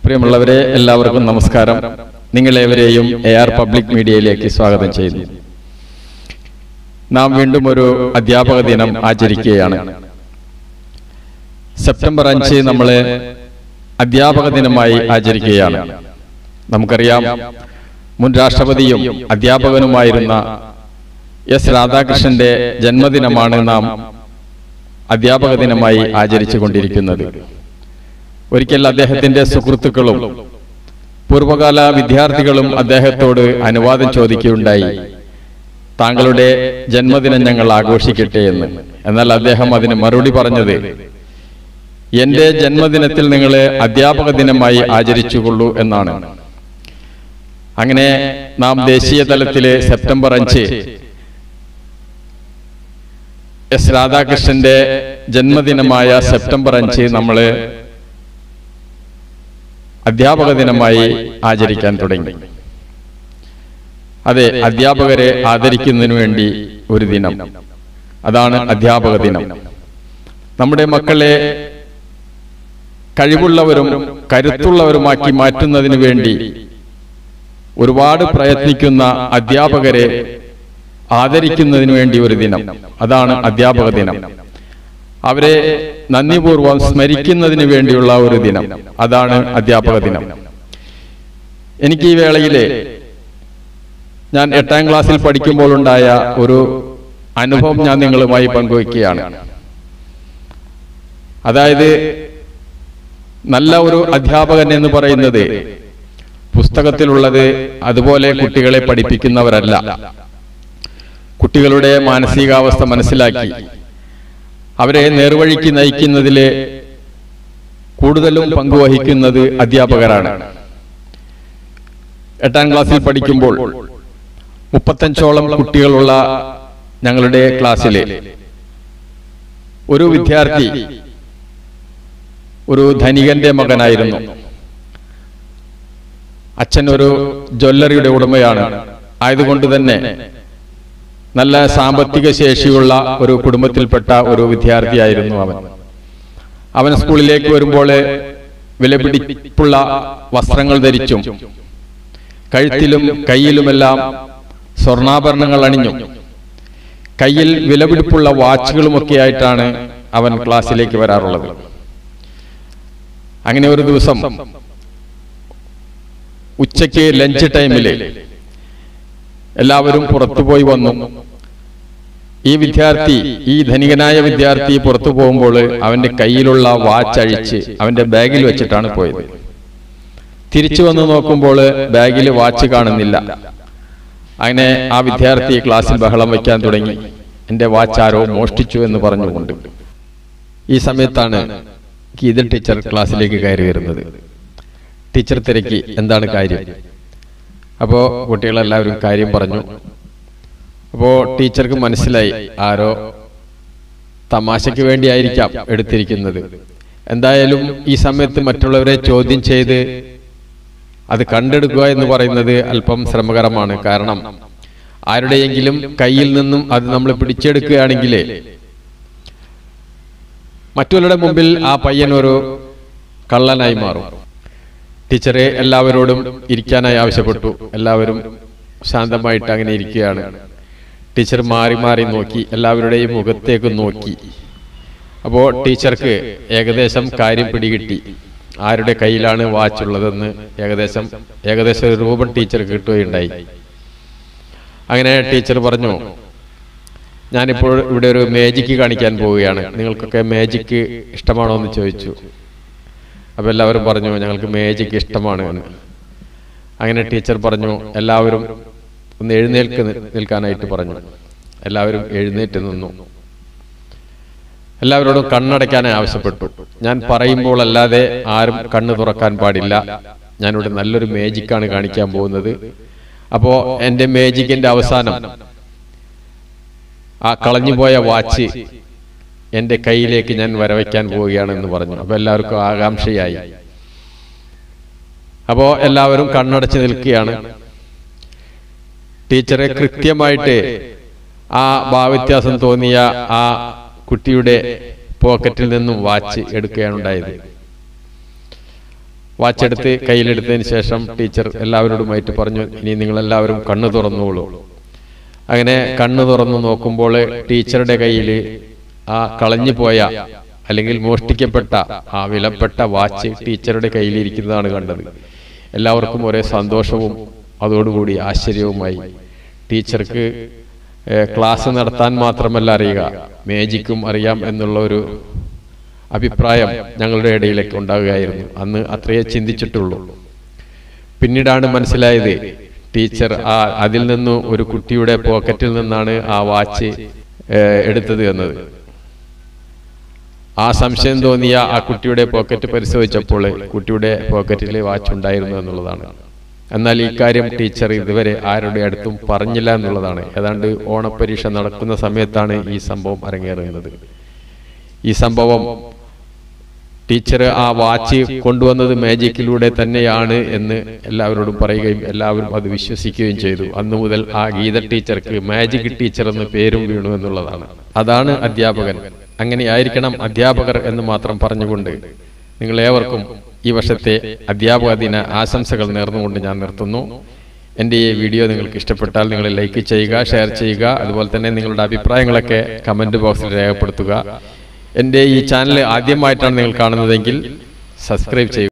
പ്രിയമുള്ളവരെ എല്ലാവർക്കും നമസ്കാരം നിങ്ങളേവരെയും എ ആർ പബ്ലിക് മീഡിയയിലേക്ക് സ്വാഗതം ചെയ്യുന്നു നാം വീണ്ടും ഒരു അധ്യാപക ദിനം ആചരിക്കുകയാണ് സെപ്റ്റംബർ അഞ്ച് നമ്മൾ അധ്യാപക ദിനമായി ആചരിക്കുകയാണ് നമുക്കറിയാം മുൻ രാഷ്ട്രപതിയും അധ്യാപകനുമായിരുന്ന എസ് രാധാകൃഷ്ണന്റെ ജന്മദിനമാണ് നാം അധ്യാപക ദിനമായി ആചരിച്ചു കൊണ്ടിരിക്കുന്നത് ഒരിക്കൽ അദ്ദേഹത്തിന്റെ സുഹൃത്തുക്കളും പൂർവകാല വിദ്യാർത്ഥികളും അദ്ദേഹത്തോട് അനുവാദം ചോദിക്കുകയുണ്ടായി താങ്കളുടെ ജന്മദിനം ഞങ്ങൾ ആഘോഷിക്കട്ടെ എന്ന് എന്നാൽ അദ്ദേഹം അതിന് മറുപടി പറഞ്ഞത് എന്റെ ജന്മദിനത്തിൽ നിങ്ങൾ അധ്യാപക ദിനമായി ആചരിച്ചുകൊള്ളൂ എന്നാണ് അങ്ങനെ നാം ദേശീയ തലത്തിലെ സെപ്റ്റംബർ അഞ്ച് എസ് രാധാകൃഷ്ണന്റെ ജന്മദിനമായ സെപ്റ്റംബർ അഞ്ച് നമ്മൾ അധ്യാപക ദിനമായി ആചരിക്കാൻ തുടങ്ങി അതെ അധ്യാപകരെ ആദരിക്കുന്നതിന് വേണ്ടി ഒരു ദിനം അതാണ് അധ്യാപക ദിനം നമ്മുടെ മക്കളെ കഴിവുള്ളവരും കരുത്തുള്ളവരുമാക്കി മാറ്റുന്നതിന് വേണ്ടി ഒരുപാട് പ്രയത്നിക്കുന്ന അധ്യാപകരെ ആദരിക്കുന്നതിന് വേണ്ടി ഒരു ദിനം അതാണ് അധ്യാപക ദിനം അവരെ നന്ദിപൂർവം സ്മരിക്കുന്നതിന് വേണ്ടിയുള്ള ഒരു ദിനം അതാണ് അധ്യാപക ദിനം എനിക്ക് ഈ വേളയിലെ ഞാൻ എട്ടാം ക്ലാസ്സിൽ പഠിക്കുമ്പോൾ ഉണ്ടായ ഒരു അനുഭവം ഞാൻ നിങ്ങളുമായി പങ്കുവയ്ക്കുകയാണ് അതായത് നല്ല ഒരു അധ്യാപകൻ എന്ന് പറയുന്നത് പുസ്തകത്തിലുള്ളത് അതുപോലെ കുട്ടികളെ പഠിപ്പിക്കുന്നവരല്ല കുട്ടികളുടെ മാനസികാവസ്ഥ മനസ്സിലാക്കി അവരെ നേർവഴിക്ക് നയിക്കുന്നതിൽ കൂടുതലും പങ്കുവഹിക്കുന്നത് അധ്യാപകരാണ് എട്ടാം ക്ലാസ്സിൽ പഠിക്കുമ്പോൾ മുപ്പത്തഞ്ചോളം കുട്ടികളുള്ള ഞങ്ങളുടെ ക്ലാസ്സിലെ ഒരു വിദ്യാർത്ഥി ഒരു ധനികന്റെ മകനായിരുന്നു അച്ഛൻ ഒരു ജ്വല്ലറിയുടെ ഉടമയാണ് ആയതുകൊണ്ട് തന്നെ നല്ല സാമ്പത്തിക ശേഷിയുള്ള ഒരു കുടുംബത്തിൽപ്പെട്ട ഒരു വിദ്യാർത്ഥിയായിരുന്നു അവൻ അവൻ സ്കൂളിലേക്ക് വരുമ്പോൾ വിലപിടിപ്പുള്ള വസ്ത്രങ്ങൾ ധരിച്ചും കഴുത്തിലും കയ്യിലുമെല്ലാം സ്വർണ്ണാഭരണങ്ങൾ അണിഞ്ഞും കയ്യിൽ വിലപിടിപ്പുള്ള വാച്ചുകളുമൊക്കെ ആയിട്ടാണ് അവൻ ക്ലാസ്സിലേക്ക് വരാറുള്ളത് അങ്ങനെ ഒരു ദിവസം ഉച്ചയ്ക്ക് ലഞ്ച് ടൈമില് എല്ലാവരും പുറത്തുപോയി വന്നു ഈ വിദ്യാർത്ഥി ഈ ധനികനായ വിദ്യാർത്ഥി പുറത്തു പോകുമ്പോൾ അവന്റെ കയ്യിലുള്ള വാച്ച് അഴിച്ച് അവന്റെ ബാഗിൽ വെച്ചിട്ടാണ് പോയത് തിരിച്ചു വന്ന് നോക്കുമ്പോൾ ബാഗിൽ വാച്ച് കാണുന്നില്ല അങ്ങനെ ആ വിദ്യാർത്ഥി ക്ലാസ്സിൽ ബഹളം വയ്ക്കാൻ തുടങ്ങി എന്റെ വാച്ച് ആരോ മോഷ്ടിച്ചു എന്ന് പറഞ്ഞുകൊണ്ട് ഈ സമയത്താണ് ഗീത ടീച്ചർ ക്ലാസ്സിലേക്ക് കയറി വരുന്നത് ടീച്ചർ തിരക്കി എന്താണ് കാര്യം അപ്പോ കുട്ടികളെല്ലാവരും കാര്യം പറഞ്ഞു അപ്പോ ടീച്ചർക്ക് മനസ്സിലായി ആരോ തമാശയ്ക്ക് വേണ്ടിയായിരിക്കാം എടുത്തിരിക്കുന്നത് എന്തായാലും ഈ സമയത്ത് മറ്റുള്ളവരെ ചോദ്യം ചെയ്ത് അത് കണ്ടെടുക്കുക എന്ന് പറയുന്നത് അല്പം ശ്രമകരമാണ് കാരണം ആരുടെയെങ്കിലും കയ്യിൽ നിന്നും അത് നമ്മൾ പിടിച്ചെടുക്കുകയാണെങ്കിൽ മറ്റുള്ളവരുടെ മുമ്പിൽ ആ പയ്യൻ ഒരു കള്ളനായി മാറും ടീച്ചറെ എല്ലാവരോടും ഇരിക്കാനായി ആവശ്യപ്പെട്ടു എല്ലാവരും ശാന്തമായിട്ട് അങ്ങനെ ഇരിക്കുകയാണ് ടീച്ചർ മാറി മാറി നോക്കി എല്ലാവരുടെയും മുഖത്തേക്ക് നോക്കി അപ്പോൾ ടീച്ചർക്ക് ഏകദേശം കാര്യം പിടികിട്ടി ആരുടെ കയ്യിലാണ് വാച്ച് ഉള്ളതെന്ന് ഏകദേശം ഏകദേശം ഒരു രൂപം ടീച്ചർക്ക് കിട്ടുകയുണ്ടായി അങ്ങനെ ടീച്ചർ പറഞ്ഞു ഞാനിപ്പോൾ ഇവിടെ ഒരു മാജിക്ക് കാണിക്കാൻ പോവുകയാണ് നിങ്ങൾക്കൊക്കെ മാജിക്ക് ഇഷ്ടമാണോ എന്ന് ചോദിച്ചു അപ്പൊ എല്ലാവരും പറഞ്ഞു ഞങ്ങൾക്ക് മാജിക് ഇഷ്ടമാണ് എന്ന് അങ്ങനെ ടീച്ചർ പറഞ്ഞു എല്ലാവരും ഒന്ന് എഴുന്നേൽക്ക് നിൽക്കാനായിട്ട് പറഞ്ഞു എല്ലാവരും എഴുന്നേറ്റ് നിന്നു എല്ലാവരോടും കണ്ണടയ്ക്കാനായി ആവശ്യപ്പെട്ടു ഞാൻ പറയുമ്പോൾ അല്ലാതെ ആരും കണ്ണ് തുറക്കാൻ പാടില്ല ഞാനിവിടെ നല്ലൊരു മേജിക്കാണ് കാണിക്കാൻ പോകുന്നത് അപ്പോ എന്റെ മേജിക്കിന്റെ അവസാനം ആ കളഞ്ഞുപോയ വാച്ച് എന്റെ കയ്യിലേക്ക് ഞാൻ വരവയ്ക്കാൻ പോവുകയാണെന്ന് പറഞ്ഞു അപ്പൊ എല്ലാവർക്കും ആകാംക്ഷയായി അപ്പോ എല്ലാവരും കണ്ണടച്ച് നിൽക്കുകയാണ് ടീച്ചറെ കൃത്യമായിട്ട് ആ ഭാവവ്യത്യാസം തോന്നിയ ആ കുട്ടിയുടെ പോക്കറ്റിൽ നിന്നും വാച്ച് എടുക്കുകയാണ് ഉണ്ടായത് വാച്ചെടുത്ത് കയ്യിലെടുത്തതിന് ശേഷം ടീച്ചർ എല്ലാവരോടുമായിട്ട് പറഞ്ഞു ഇനി നിങ്ങളെല്ലാവരും കണ്ണു തുറന്നോളൂ അങ്ങനെ കണ്ണു തുറന്നു നോക്കുമ്പോൾ ടീച്ചറുടെ കയ്യിൽ ആ കളഞ്ഞു പോയ അല്ലെങ്കിൽ മോഷ്ടിക്കപ്പെട്ട ആ വിലപ്പെട്ട വാച്ച് ടീച്ചറുടെ കയ്യിലിരിക്കുന്നതാണ് കണ്ടത് എല്ലാവർക്കും ഒരേ സന്തോഷവും അതോടുകൂടി ആശ്ചര്യവുമായി ടീച്ചർക്ക് ഏഹ്, ക്ലാസ് നടത്താൻ മാത്രമല്ല അറിയുക മേജിക്കും അറിയാം എന്നുള്ള ഒരു അഭിപ്രായം ഞങ്ങളുടെ ഇടയിലേക്ക് ഉണ്ടാവുകയായിരുന്നു അന്ന് അത്രയേ ചിന്തിച്ചിട്ടുള്ളൂ പിന്നീടാണ് മനസ്സിലായത് ടീച്ചർ ആ അതിൽ നിന്നും ഒരു കുട്ടിയുടെ പോക്കറ്റിൽ നിന്നാണ് ആ വാച്ച് ഏഹ്, എടുത്തത് എന്നത് ആ സംശയം തോന്നിയ ആ കുട്ടിയുടെ പോക്കറ്റ് പരിശോധിച്ചപ്പോൾ കുട്ടിയുടെ പോക്കറ്റിൽ വാച്ച് ഉണ്ടായിരുന്നു എന്നുള്ളതാണ് എന്നാൽ ഈ കാര്യം ടീച്ചർ ഇതുവരെ ആരുടെ അടുത്തും പറഞ്ഞില്ല എന്നുള്ളതാണ് ഏതാണ്ട് ഓണപ്പരീക്ഷ നടക്കുന്ന സമയത്താണ് ഈ സംഭവം അരങ്ങേറുന്നത് ഈ സംഭവം ടീച്ചർ ആ വാച്ച് കൊണ്ടുവന്നത് മാജിക്കിലൂടെ തന്നെയാണ് എന്ന് എല്ലാവരോടും പറയുകയും എല്ലാവരും അത് വിശ്വസിക്കുകയും ചെയ്തു അന്നു മുതൽ ആ ഗീത ടീച്ചർക്ക് മാജിക് ടീച്ചർ എന്ന് പേരും വീണു എന്നുള്ളതാണ് അതാണ് അധ്യാപകൻ അങ്ങനെയായിരിക്കണം അധ്യാപകർ എന്ന് മാത്രം പറഞ്ഞുകൊണ്ട് നിങ്ങളേവർക്കും ഈ വർഷത്തെ അധ്യാപക ദിന ആശംസകൾ നേർന്നുകൊണ്ട് ഞാൻ നിർത്തുന്നു എൻ്റെ ഈ വീഡിയോ നിങ്ങൾക്ക് ഇഷ്ടപ്പെട്ടാൽ നിങ്ങൾ ലൈക്ക് ചെയ്യുക ഷെയർ ചെയ്യുക അതുപോലെ തന്നെ നിങ്ങളുടെ അഭിപ്രായങ്ങളൊക്കെ കമൻറ്റ് ബോക്സിൽ രേഖപ്പെടുത്തുക എൻ്റെ ഈ ചാനൽ ആദ്യമായിട്ടാണ് നിങ്ങൾ കാണുന്നതെങ്കിൽ സബ്സ്ക്രൈബ് ചെയ്യുക